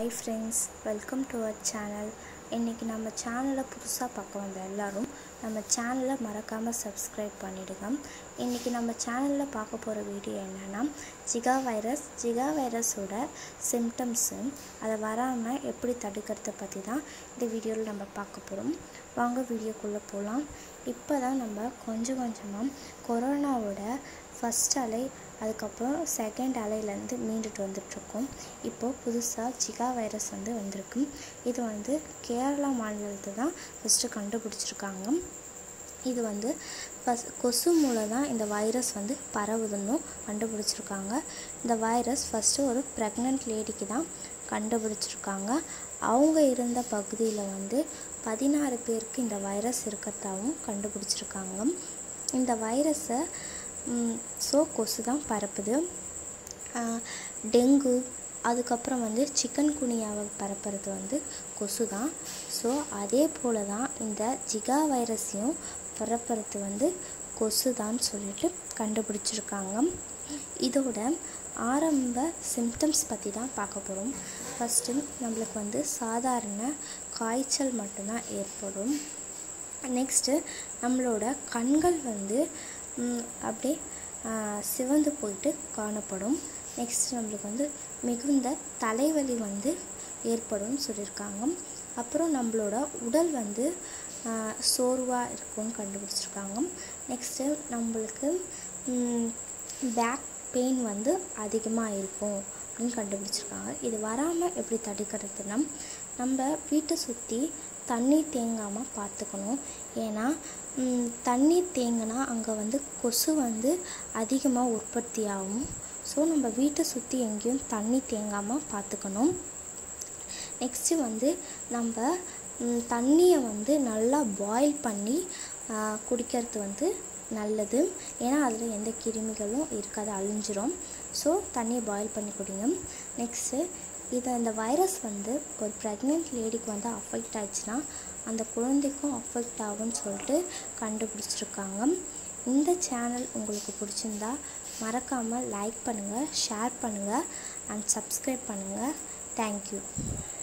hi friends welcome to our channel இன்றைக்கி நம்ம சேனலை புதுசாக பார்க்க வந்த எல்லாரும் நம்ம சேனலை மறக்காமல் சப்ஸ்கிரைப் பண்ணிடுங்க இன்றைக்கி நம்ம சேனலில் பார்க்க போகிற வீடியோ என்னென்னா ஜிகா வைரஸ் ஜிகா வைரஸோட சிம்டம்ஸு அதை வராமல் எப்படி தடுக்கிறத பற்றி தான் இந்த வீடியோவில் நம்ம பார்க்க போகிறோம் வாங்க வீடியோக்குள்ளே போகலாம் இப்போ தான் நம்ம கொஞ்சம் கொஞ்சமாக கொரோனாவோட ஃபஸ்ட் அலை அதுக்கப்புறம் செகண்ட் அலையிலேருந்து மீண்டுட்டு வந்துட்ருக்கோம் இப்போது புதுசாக ஜிகா வைரஸ் வந்து வந்திருக்கு இது வந்து கேரளா மாநிலத்தை தான் ஃபஸ்ட்டு கண்டுபிடிச்சிருக்காங்க இது வந்து ஃபஸ் கொசு மூலம் தான் இந்த வைரஸ் வந்து பரவுதுன்னு கண்டுபிடிச்சிருக்காங்க இந்த வைரஸ் ஃபஸ்ட்டு ஒரு ப்ரெக்னென்ட் லேடிக்கு தான் கண்டுபிடிச்சிருக்காங்க அவங்க இருந்த பகுதியில் வந்து பதினாறு பேருக்கு இந்த வைரஸ் இருக்கிறதாவும் கண்டுபிடிச்சிருக்காங்க இந்த வைரஸை ஸோ கொசு தான் பரப்புது டெங்கு அதுக்கப்புறம் வந்து சிக்கன் குனியாவை பரப்புறது வந்து கொசு தான் ஸோ அதே போல் தான் இந்த ஜிகா வைரஸையும் பரப்புறது வந்து கொசு தான் சொல்லிட்டு கண்டுபிடிச்சிருக்காங்க இதோட ஆரம்ப சிம்டம்ஸ் பற்றி தான் பார்க்க போகிறோம் ஃபஸ்ட்டு நம்மளுக்கு வந்து சாதாரண காய்ச்சல் மட்டும்தான் ஏற்படும் நெக்ஸ்ட்டு நம்மளோட கண்கள் வந்து அப்படியே சிவந்து போயிட்டு காணப்படும் நெக்ஸ்ட் நம்மளுக்கு வந்து மிகுந்த தலைவலி வந்து ஏற்படும் சொல்லியிருக்காங்க அப்புறம் நம்மளோட உடல் வந்து சோர்வாக இருக்கும்னு கண்டுபிடிச்சிருக்காங்க நெக்ஸ்ட்டு நம்மளுக்கு பேக் பெயின் வந்து அதிகமாக இருக்கும் அப்படின்னு கண்டுபிடிச்சிருக்காங்க இது வராமல் எப்படி தடுக்கிறதுனா நம்ம வீட்டை சுற்றி தண்ணி தேங்காமல் பார்த்துக்கணும் ஏன்னா தண்ணி தேங்கினா அங்கே வந்து கொசு வந்து அதிகமாக உற்பத்தி ஆகும் ஸோ நம்ம வீட்டை சுற்றி எங்கேயும் தண்ணி தேங்காமல் பார்த்துக்கணும் நெக்ஸ்ட்டு வந்து நம்ம தண்ணியை வந்து நல்லா பாயில் பண்ணி குடிக்கிறது வந்து நல்லது ஏன்னா அதில் எந்த கிருமிகளும் இருக்காது அழிஞ்சிரும் ஸோ தண்ணியை பாயில் பண்ணி குடிங்க நெக்ஸ்ட்டு இதை இந்த வைரஸ் வந்து ஒரு ப்ரெக்னென்ட் லேடிக்கு வந்து அஃபெக்ட் ஆச்சுன்னா அந்த குழந்தைக்கும் அஃபெக்ட் ஆகும்னு சொல்லிட்டு கண்டுபிடிச்சிருக்காங்க இந்த சேனல் உங்களுக்கு பிடிச்சிருந்தா மறக்காமல் லைக் பண்ணுங்கள் ஷேர் பண்ணுங்கள் அண்ட் சப்ஸ்கிரைப் பண்ணுங்கள் தேங்க்யூ